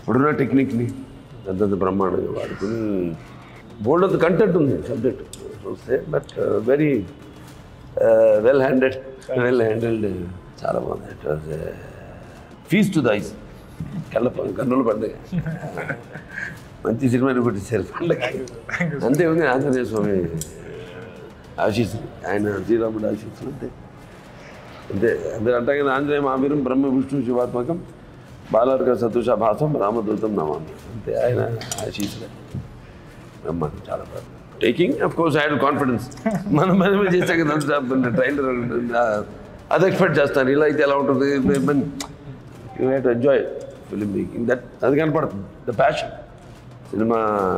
ఇప్పుడున్న టెక్నిక్ని అంతంత బ్రహ్మాండంగా వాడుకుని బోల్డ్ అంత కంటెంట్ ఉంది సబ్జెక్ట్ చూస్తే but very well handed well handled చాలా బాగుంది it was feast to the eyes కళ్ళ ప- కన్నుల పండుగ మంచి సినిమాని కొట్టేశారు పండుగ అంతే ఉంది ఆంజనేయ స్వామి ఆశీస్సులు ఆయన శ్రీరాముడు ఆశీస్సులు అంతే అంతే అందరూ అంటారు కదా ఆంజనేయ మహావీరం బ్రహ్మ విష్ణు శివాత్మకం బాలర్క సతోష భాసం రామదూతం నమామి అంతే ఆయన ఆశీస్సులే బ్రహ్మాండం చాలా బాగా taking of course I had confidence మనం మనమే చేసాం కదా ట్రైలర్ అది ఎక్స్పెక్ట్ చేస్తాను ఇలా అయితే ఎలా ఉంటుంది you have to enjoy film making that అది కనపడుతుంది the passion cinema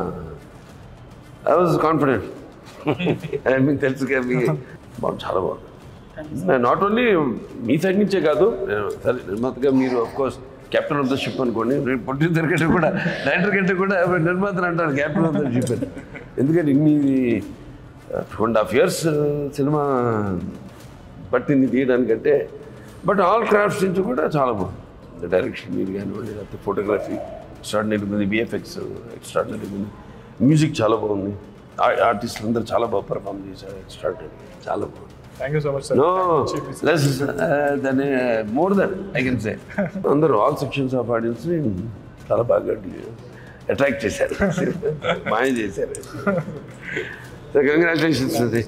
I was confident మీకు తెలుసు కదా మీకు బాగుంది చాలా బాగుంది నాట్ ఓన్లీ మీ సైడ్ నుంచే కాదు నేను సరే నిర్మాతగా మీరు of course captain of the ship అనుకోండి ప్రొడ్యూసర్ కంటే కూడా డైరెక్టర్ కంటే కూడా నిర్మాతలు అంటారు కెప్టెన్ ఆఫ్ ద షిప్ అని ఎందుకంటే ఇన్ని two and half years cinema పట్టింది తీయడానికంటే బట్ ఆల్ క్రాఫ్ట్స్ నుంచి కూడా చాలా బాగుంది డైరెక్షన్ మీరు కానివ్వండి లేకపోతే ఫోటోగ్రఫీ ఎక్స్ట్రాడినరీ ఉంది విఎఫ్ఎక్స్ ఎక్స్ట్రాడినరీ ఉంది మ్యూజిక్ చాలా బాగుంది ఆర్టిస్టులు అందరూ చాలా బాగా పర్ఫామ్ చేశారు ఎక్స్ట్రాడినరీ చాలా బాగుంది thank you so much sir no less దాని more than I can say అందరూ ఆల్ సెక్షన్స్ ఆఫ్ ఆడియన్స్ని చాలా బాగా అట్రాక్ట్ చేశారు మాయ చేశారు కంగ్రాచులేషన్స్ అది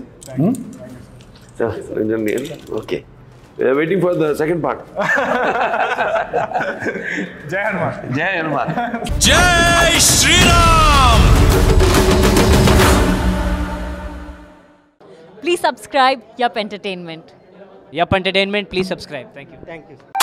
okay waiting for the second part Jai Hanuman జయ హనుమాన్ జై Sriram Please subscribe Yup Entertainment. Yup Entertainment, please subscribe. Thank you. Thank you.